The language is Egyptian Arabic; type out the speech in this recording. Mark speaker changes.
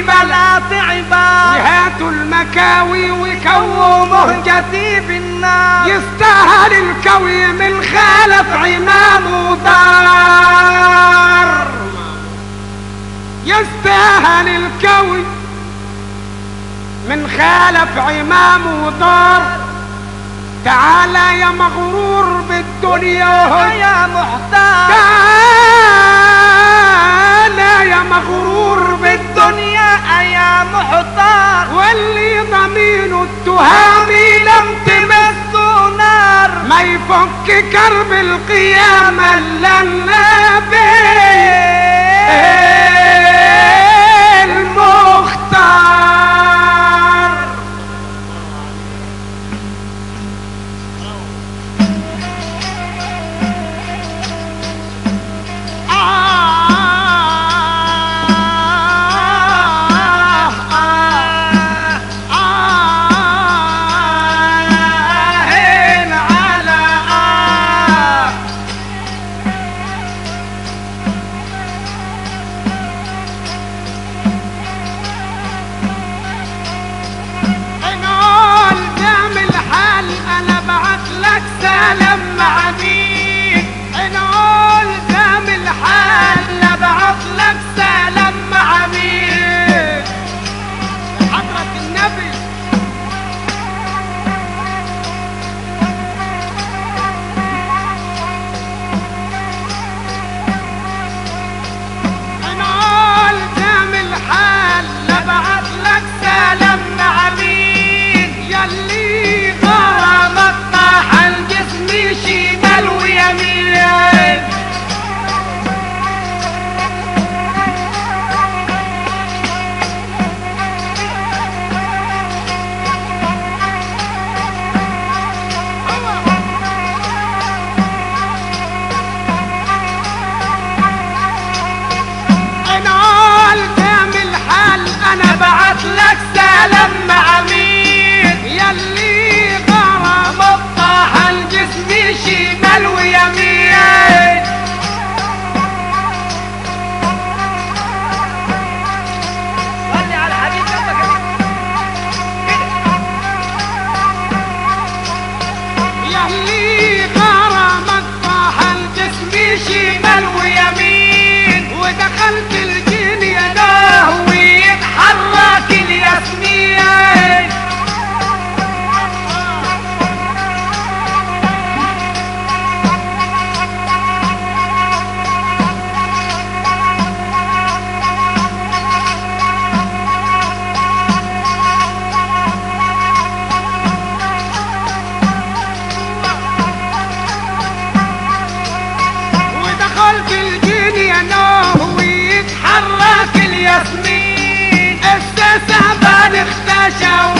Speaker 1: بلا
Speaker 2: لا تعبا
Speaker 1: وهاتوا المكاوي وكووا
Speaker 2: مهجتي بالنار
Speaker 1: يستاهل الكوي من خالف عمام ودار يستاهل الكوي من خالف عمام ودار تعالى يا مغرور بالدنيا
Speaker 2: يا محتار
Speaker 1: تعالى يا مغرور بالدنيا
Speaker 2: دنيا يا محتار
Speaker 1: واللي ضمينه التهامي لم
Speaker 2: تمس نار
Speaker 1: ما يفك كرب القيامة الا النبي المختار آه آه آه على آه نقول دام الحال انا بعت لك سلام عميد نقول دام الحال انا بعت لك سلام عميد حضرة النبي نقول دام الحال لبعت لك سلام عميد يلي غرامك طاح الجسم شمال ويمين نقول دام الحال انا بعت لك سلام عميد يلي غرامك طاح الجسم شمال ويمين
Speaker 2: صلي على حبيب قلبك
Speaker 1: يلي غرامك طاح الجسم شمال ويمين ودخلت الجن يا ناه ويتحرك الياسمين ودخلت الجن يا ناه ويتحرك الياسمين السسبان اختشى